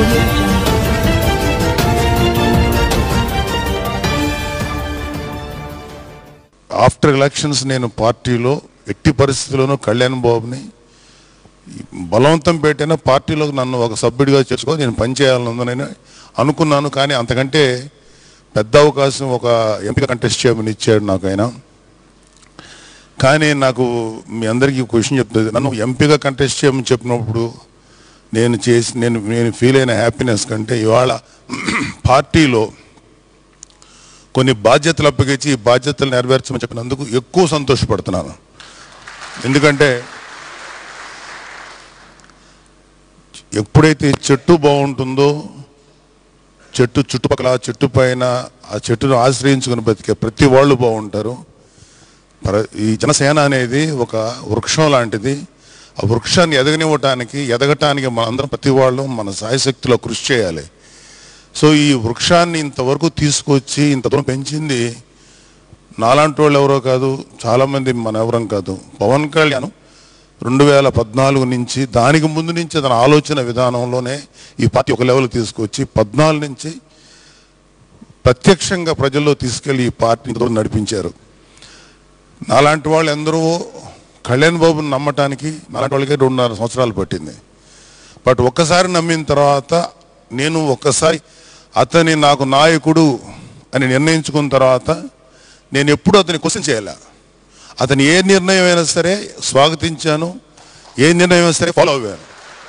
audio jungle. After elections నేను పార్టీలో ఎట్టి పరిస్థితుల్లోనూ కళ్యాణ్ బాబుని బలవంతం పెట్టిన పార్టీలోకి నన్ను ఒక సభ్యుడిగా చేసుకో నేను పనిచేయాలనుందని అనుకున్నాను కానీ అంతకంటే పెద్ద అవకాశం ఒక ఎంపిక కంటెస్ట్ చేయమని ఇచ్చాడు నాకు ఆయన కానీ నాకు మీ అందరికీ క్వశ్చన్ చెప్తుంది నన్ను ఎంపీగా కంటెస్ట్ చేయమని చెప్పినప్పుడు నేను చేసి నేను నేను ఫీల్ అయిన హ్యాపీనెస్ కంటే ఇవాళ పార్టీలో కొన్ని బాధ్యతలు అప్పగించి ఈ బాధ్యతలు నెరవేర్చమని చెప్పినందుకు ఎక్కువ సంతోషపడుతున్నాను ఎందుకంటే ఎప్పుడైతే చెట్టు బాగుంటుందో చెట్టు చుట్టుపక్కల ఆ చెట్టు పైన ఆ చెట్టును ఆశ్రయించుకుని బతికే ప్రతి వాళ్ళు బాగుంటారు ప్ర- ఈ జనసేన అనేది ఒక వృక్షం లాంటిది ఆ వృక్షాన్ని ఎదగనివ్వటానికి ఎదగటానికి మనందరం ప్రతి వాళ్ళు మన సాయశక్తిలో కృషి చేయాలి సో ఈ వృక్షాన్ని ఇంతవరకు తీసుకొచ్చి ఇంత దూరం పెంచింది నాలాంటి వాళ్ళు ఎవరో కాదు చాలామంది మన ఎవరం కాదు పవన్ కళ్యాణ్ రెండు వేల పద్నాలుగు నుంచి దానికి ముందు నుంచి తన ఆలోచన విధానంలోనే ఈ పార్టీ ఒక లెవెల్ తీసుకొచ్చి పద్నాలుగు నుంచి ప్రత్యక్షంగా ప్రజల్లో తీసుకెళ్లి ఈ పార్టీని దూరం నడిపించారు నాలాంటి వాళ్ళు ఎందరో కళ్యాణ్ బాబుని నమ్మటానికి నాలాంటి వాళ్ళకి రెండున్నర సంవత్సరాలు పట్టింది బట్ ఒక్కసారి నమ్మిన తర్వాత నేను ఒక్కసారి అతని నాకు నాయకుడు అని నిర్ణయించుకున్న తర్వాత నేను ఎప్పుడు అతని క్వశ్చన్ చేయాల అతని ఏ నిర్ణయం అయినా సరే స్వాగతించాను ఏ నిర్ణయం అయినా సరే ఫాలో అయ్యాను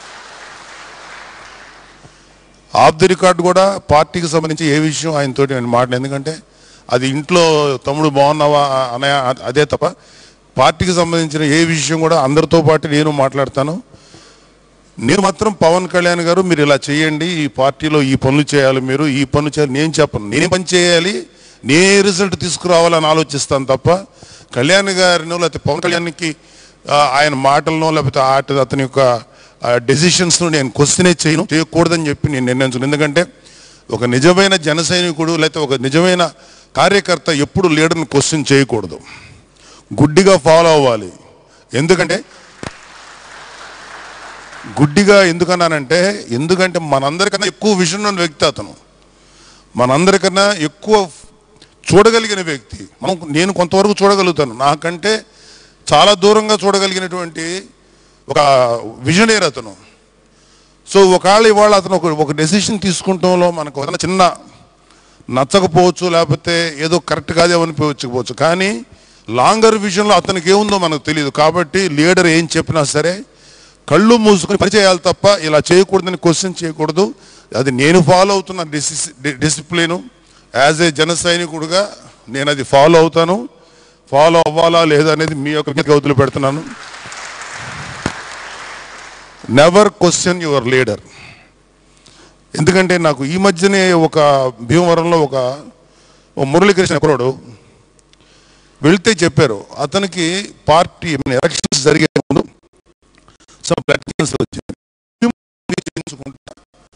ఆఫ్ ది రికార్డ్ కూడా పార్టీకి సంబంధించి ఏ విషయం ఆయనతోటి నేను మాట్లాడు ఎందుకంటే అది ఇంట్లో తమ్ముడు బాగున్నావా అనే అదే తప్ప పార్టీకి సంబంధించిన ఏ విషయం కూడా అందరితో పాటు నేను మాట్లాడతాను నేను మాత్రం పవన్ కళ్యాణ్ గారు మీరు ఇలా చేయండి ఈ పార్టీలో ఈ పనులు చేయాలి మీరు ఈ పనులు చేయాలి నేను చెప్పను నేనే పని చేయాలి నేనే రిజల్ట్ తీసుకురావాలని ఆలోచిస్తాను తప్ప కళ్యాణ్ గారినో లేకపోతే పవన్ కళ్యాణ్కి ఆ, ఆయన మాటలను లేకపోతే ఆట అతని యొక్క డెసిషన్స్ను నేను క్వశ్చనే చేయను చేయకూడదని చెప్పి నేను నిర్ణయించుకున్నాను ఎందుకంటే ఒక నిజమైన జన సైనికుడు లేకపోతే ఒక నిజమైన కార్యకర్త ఎప్పుడు లీడర్ని క్వశ్చన్ చేయకూడదు గుడ్డిగా ఫాలో అవ్వాలి ఎందుకంటే గుడ్డిగా ఎందుకన్నానంటే ఎందుకంటే మనందరికన్నా ఎక్కువ విజన్ ఉన్న వ్యక్తి అతను మనందరికన్నా ఎక్కువ చూడగలిగిన వ్యక్తి మనం నేను కొంతవరకు చూడగలుగుతాను నాకంటే చాలా దూరంగా చూడగలిగినటువంటి ఒక విజనరీ అతను సో ఒకవేళ ఇవాళ అతను ఒక ఒక డెసిషన్ తీసుకుంటంలో మనకు ఏదైనా చిన్న నచ్చకపోవచ్చు లేకపోతే ఏదో కరెక్ట్ కాదే అనిపించకపోవచ్చు కానీ లాంగర్ విజన్లో అతనికి ఏముందో మనకు తెలియదు కాబట్టి లీడర్ ఏం చెప్పినా సరే కళ్ళు మూసుకొని పని చేయాలి తప్ప ఇలా చేయకూడదని క్వశ్చన్ చేయకూడదు అది నేను ఫాలో అవుతున్న డిసి డిసిప్లిన్ యాజ్ ఏ జన సైనికుడుగా నేను అది ఫాలో అవుతాను ఫాలో అవ్వాలా లేదా అనేది మీ యొక్క విజ్ఞతకి వదిలి పెడుతున్నాను నెవర్ క్వశ్చన్ యువర్ లీడర్ ఎందుకంటే నాకు ఈ మధ్యనే ఒక భీమవరంలో ఒక ఓ మురళీకృష్ణ కురడు వెళ్తే చెప్పారు అతనికి పార్టీ ఎలక్షన్స్ జరిగే ముందు some blood cancer వచ్చింది చేయించుకుంటా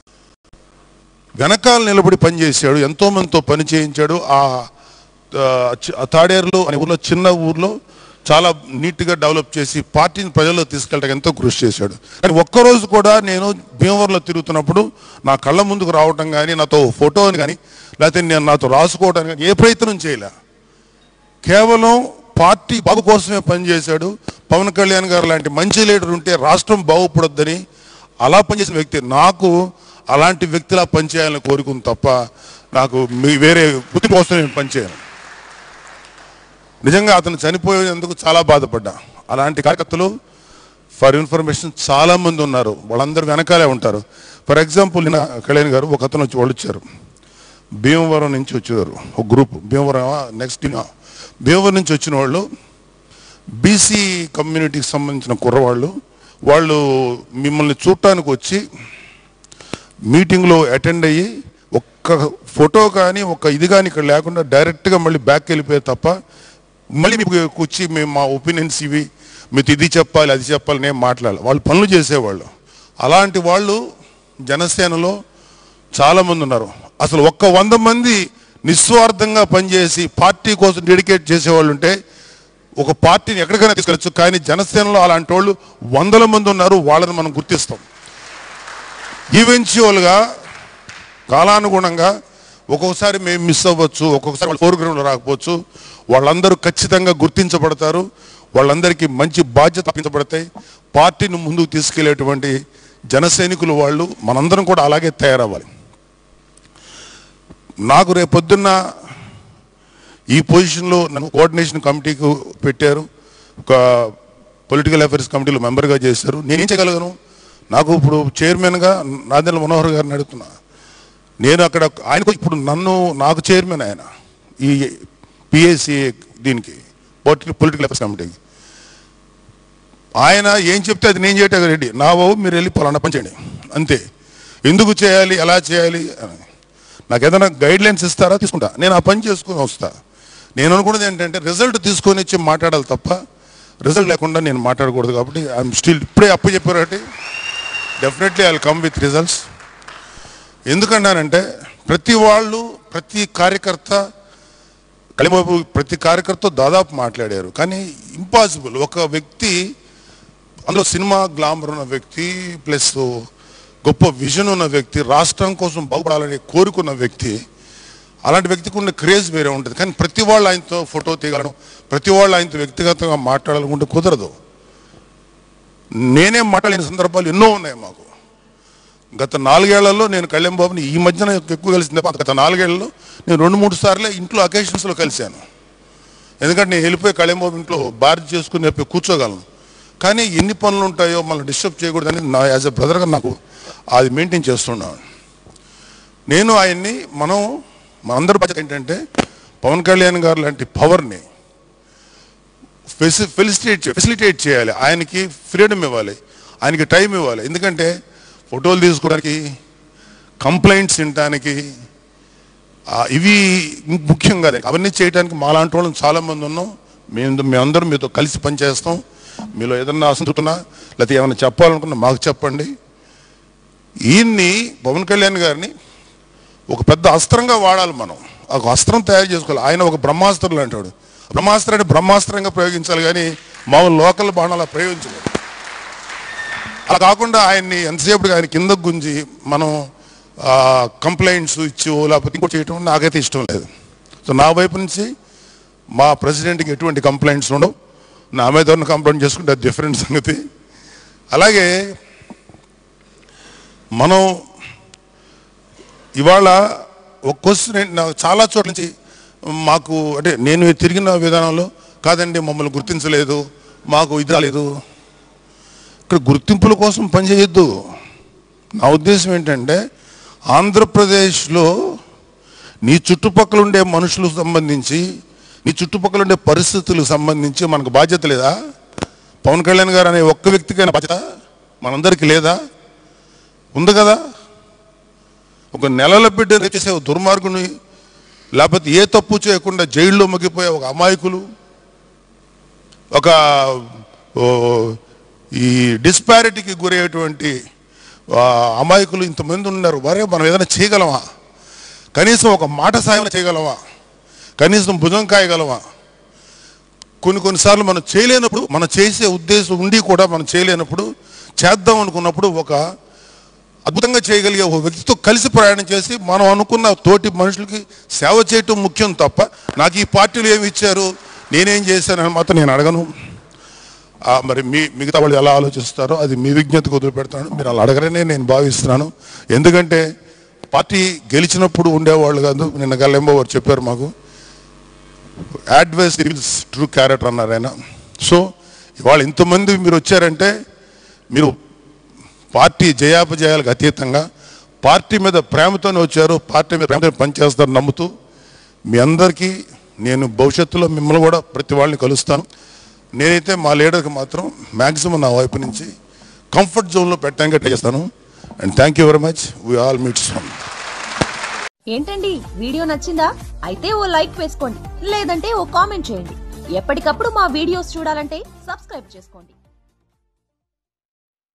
వెనకాల నిలబడి పనిచేశాడు ఎంతో మందితో పని చేయించాడు ఆ ఆ, చి- ఆ తాడేరులో అనే ఊర్లో చిన్న ఊర్లో చాలా నీట్గా డెవలప్ చేసి పార్టీని ప్రజల్లో తీసుకెళ్ళడానికి ఎంతో కృషి చేశాడు కానీ ఒక్కరోజు కూడా నేను భీమవరంలో తిరుగుతున్నప్పుడు నా కళ్ళ ముందుకు రావటం కానీ నాతో ఫోటోని కానీ లేకపోతే నేను నాతో రాసుకోవడానికి కానీ ఏ ప్రయత్నం చేయలే కేవలం పార్టీ బాగు కోసమే పనిచేశాడు పవన్ కళ్యాణ్ గారు లాంటి మంచి లీడర్ ఉంటే రాష్ట్రం బాగుపడొద్దని అలా పనిచేసిన వ్యక్తి నాకు అలాంటి వ్యక్తిలా పనిచేయాలని కోరుకుంది తప్ప నాకు మీ వేరే వృత్తి కోసం నేను పనిచేయను నిజంగా అతను చనిపోయేందుకు చాలా బాధపడ్డా అలాంటి కార్యకర్తలు ఫర్ ఇన్ఫర్మేషన్ చాలా మంది ఉన్నారు వాళ్ళందరూ వెనకాలే ఉంటారు ఫర్ ఎగ్జాంపుల్ నిన్న కళ్యాణ్ గారు ఒక అతను వచ్చి వాళ్ళు వచ్చారు భీమవరం నుంచి వచ్చేవారు ఒక గ్రూప్ భీమవరం నెక్స్ట్ భీమవరం నుంచి వచ్చిన వాళ్ళు బీసీ కమ్యూనిటీకి సంబంధించిన కుర్రవాళ్ళు వాళ్ళు మిమ్మల్ని చూడటానికి వచ్చి మీటింగ్లో అటెండ్ అయ్యి ఒక్క ఫోటో కానీ ఒక్క ఇది కానీ ఇక్కడ లేకుండా డైరెక్ట్గా మళ్ళీ బ్యాక్ వెళ్ళిపోయారు తప్ప మళ్ళీ మీకు వచ్చి మేము మా ఒపీనియన్స్ ఇవి మీకు ఇది చెప్పాలి అది చెప్పాలి నేను మాట్లాడాలి వాళ్ళు పనులు చేసేవాళ్ళు అలాంటి వాళ్ళు జనసేనలో చాలామంది ఉన్నారు అసలు ఒక్క వంద మంది నిస్వార్థంగా పనిచేసి పార్టీ కోసం డెడికేట్ చేసేవాళ్ళు ఉంటే ఒక పార్టీని ఎక్కడికైనా తీసుకెళ్ళచ్చు కానీ జనసేనలో అలాంటి వాళ్ళు వందల మంది ఉన్నారు వాళ్ళని మనం గుర్తిస్తాం ఈవెన్చువల్గా కాలానుగుణంగా ఒక్కొక్కసారి మేము మిస్ అవ్వచ్చు ఒక్కొక్కసారి వాళ్ళు ఫోర్గ్రౌండ్లో రాకపోవచ్చు వాళ్ళందరూ ఖచ్చితంగా గుర్తించబడతారు వాళ్ళందరికీ మంచి బాధ్యత అప్పగించబడతాయి పార్టీని ముందుకు తీసుకెళ్లేటువంటి జన సైనికులు వాళ్ళు మనందరం కూడా అలాగే తయారవ్వాలి నాకు రేపు పొద్దున్న ఈ పొజిషన్లో నన్ను కోఆర్డినేషన్ కమిటీకి పెట్టారు ఒక పొలిటికల్ అఫైర్స్ కమిటీలో మెంబర్గా చేశారు నేనేం చేయగలను నాకు ఇప్పుడు చైర్మన్గా నాదెల్ల మనోహర్ గారిని అడుగుతున్నా నేను అక్కడ ఆయనకు ఇప్పుడు నన్ను నాకు చైర్మన్ ఆయన ఈ పిఎస్సి దీనికి పొలిటికల్ అఫైర్స్ కమిటీకి ఆయన ఏం చెప్తే అది నేను చేయటం రెడీ నా బాబు మీరు వెళ్ళి పలానా పని చేయండి అంతే ఎందుకు చేయాలి ఎలా చేయాలి అని నాకు ఏదైనా గైడ్ లైన్స్ ఇస్తారా తీసుకుంటా నేను ఆ పని చేసుకుని వస్తా నేను అనుకున్నది ఏంటంటే రిజల్ట్ తీసుకొని వచ్చి మాట్లాడాలి తప్ప రిజల్ట్ లేకుండా నేను మాట్లాడకూడదు కాబట్టి ఐఎమ్ స్టిల్ ఇప్పుడే అప్పు చెప్పారు కాబట్టి definitely I come with results ఎందుకన్నానంటే ప్రతి వాళ్ళు ప్రతి కార్యకర్త కలిమోపు ప్రతి కార్యకర్త దాదాపు మాట్లాడారు కానీ ఇంపాసిబుల్ ఒక వ్యక్తి అందులో సినిమా గ్లామర్ ఉన్న వ్యక్తి ప్లస్ గొప్ప విజన్ ఉన్న వ్యక్తి రాష్ట్రం కోసం బాగుపడాలని కోరుకున్న వ్యక్తి అలాంటి వ్యక్తికి ఉన్న క్రేజ్ వేరే ఉంటుంది కానీ ప్రతి వాళ్ళు ఆయనతో ఫోటో తీయగలడం ప్రతి వాళ్ళు ఆయనతో వ్యక్తిగతంగా మాట్లాడాలనుకుంటే కుదరదు నేనే మాట్లాడిన సందర్భాలు ఎన్నో ఉన్నాయి మాకు గత నాలుగేళ్లలో నేను కళ్యాణ్ బాబుని ఈ మధ్యన ఎక్కువ కలిసింది తప్ప గత నాలుగేళ్లలో నేను రెండు మూడు సార్లే ఇంట్లో అకేషన్స్లో కలిశాను ఎందుకంటే నేను వెళ్ళిపోయి కళ్యాణ్ బాబు ఇంట్లో బార్ చేసుకుని చెప్పి కూర్చోగలను కానీ ఎన్ని పనులు ఉంటాయో మనల్ని డిస్టర్బ్ చేయకూడదని నా యాజ్ ఎ బ్రదర్గా నాకు అది మెయింటైన్ చేస్తున్నాను నేను ఆయన్ని మనం మనందరి బాధ్యత ఏంటంటే పవన్ కళ్యాణ్ గారు లాంటి పవర్ని ఫెసి ఫెలిసిటేట్ ఫెసిలిటేట్ చేయాలి ఆయనకి ఫ్రీడమ్ ఇవ్వాలి ఆయనకి టైం ఇవ్వాలి ఎందుకంటే ఫోటోలు తీసుకోవడానికి కంప్లైంట్స్ వినడానికి ఆ, ఇవి ముఖ్యంగా అవన్నీ చేయడానికి మాలాంటి వాళ్ళం చాలామంది ఉన్నాం మేము మేమందరం మీతో కలిసి పనిచేస్తాం మీలో ఏదన్నా అసంతున్నా లేకపోతే ఏమైనా చెప్పాలనుకున్నా మాకు చెప్పండి ఈయన్ని పవన్ కళ్యాణ్ గారిని ఒక పెద్ద అస్త్రంగా వాడాలి మనం ఒక అస్త్రం తయారు చేసుకోవాలి ఆయన ఒక బ్రహ్మాస్త్రం అంటాడు బ్రహ్మాస్త్రాన్ని బ్రహ్మాస్త్రంగా ప్రయోగించాలి కానీ మామూలు లోకల్ బాణాలు ప్రయోగించలేదు అలా కాకుండా ఆయన్ని ఎంతసేపు ఆయన కింద గుంజి మనం కంప్లైంట్స్ ఇచ్చి లేకపోతే ఇంకోటి చేయటం నాకైతే ఇష్టం లేదు సో నా వైపు నుంచి మా ప్రెసిడెంట్కి ఎటువంటి కంప్లైంట్స్ ఉండవు నా మీద ఉన్న కంప్లైంట్ చేసుకుంటే అది డిఫరెంట్ సంగతి అలాగే మనం ఇవాళ ఒక క్వశ్చన్ నాకు చాలా చోట్ల నుంచి మాకు అంటే నేను తిరిగిన విధానంలో కాదండి మమ్మల్ని గుర్తించలేదు మాకు ఇది రాలేదు ఇక్కడ గుర్తింపుల కోసం పనిచేయొద్దు నా ఉద్దేశం ఏంటంటే ఆంధ్రప్రదేశ్లో నీ చుట్టుపక్కల ఉండే మనుషులకు సంబంధించి నీ చుట్టుపక్కల ఉండే పరిస్థితులకు సంబంధించి మనకు బాధ్యత లేదా పవన్ కళ్యాణ్ గారు అనే ఒక్క వ్యక్తికైనా బాధ్యత మనందరికీ లేదా ఉంది కదా ఒక నెలల బిడ్డ చేసే ఒక దుర్మార్గుని లేకపోతే ఏ తప్పు చేయకుండా జైల్లో మగ్గిపోయే ఒక అమాయకులు ఒక ఓ, ఈ డిస్పారిటీకి గురయ్యేటువంటి ఆ, అమాయకులు ఇంతమంది ఉన్నారు వరే మనం ఏదైనా చేయగలమా కనీసం ఒక మాట సాయం చేయగలమా కనీసం భుజం కాయగలమా కొన్ని కొన్నిసార్లు మనం చేయలేనప్పుడు మనం చేసే ఉద్దేశం ఉండి కూడా మనం చేయలేనప్పుడు చేద్దాం అనుకున్నప్పుడు ఒక అద్భుతంగా చేయగలిగే ఒక వ్యక్తితో కలిసి ప్రయాణం చేసి మనం అనుకున్న తోటి మనుషులకి సేవ చేయటం ముఖ్యం తప్ప నాకు ఈ పార్టీలు ఏమి ఇచ్చారు నేనేం చేశానని మాత్రం నేను అడగను ఆ, మరి మీ మిగతా వాళ్ళు ఎలా ఆలోచిస్తారో అది మీ విజ్ఞతకు వదిలిపెడతాను మీరు అలా అడగరనే నేను భావిస్తున్నాను ఎందుకంటే పార్టీ గెలిచినప్పుడు ఉండేవాళ్ళు కాదు నిన్న గల్లెంబో వారు చెప్పారు మాకు అడ్వైస్ రివీల్స్ ట్రూ క్యారెక్టర్ అన్నారు ఆయన సో ఇవాళ ఇంతమంది మీరు వచ్చారంటే మీరు పార్టీ జయాపజయాలకు అతీతంగా పార్టీ మీద ప్రేమతోనే వచ్చారు పార్టీ మీద ప్రేమతో పనిచేస్తారు నమ్ముతూ మీ అందరికీ నేను భవిష్యత్తులో మిమ్మల్ని కూడా ప్రతి వాళ్ళని కలుస్తాను నేనైతే మా లీడర్కి మాత్రం మ్యాక్సిమం నా వైపు నుంచి కంఫర్ట్ జోన్లో పెట్టడానికి ట్రై చేస్తాను and thank you very much we all meet soon ఏంటండి వీడియో నచ్చిందా అయితే ఓ లైక్ వేసుకోండి లేదంటే ఓ కామెంట్ చేయండి ఎప్పటికప్పుడు మా వీడియోస్ చూడాలంటే సబ్స్క్రైబ్ చేసుకోండి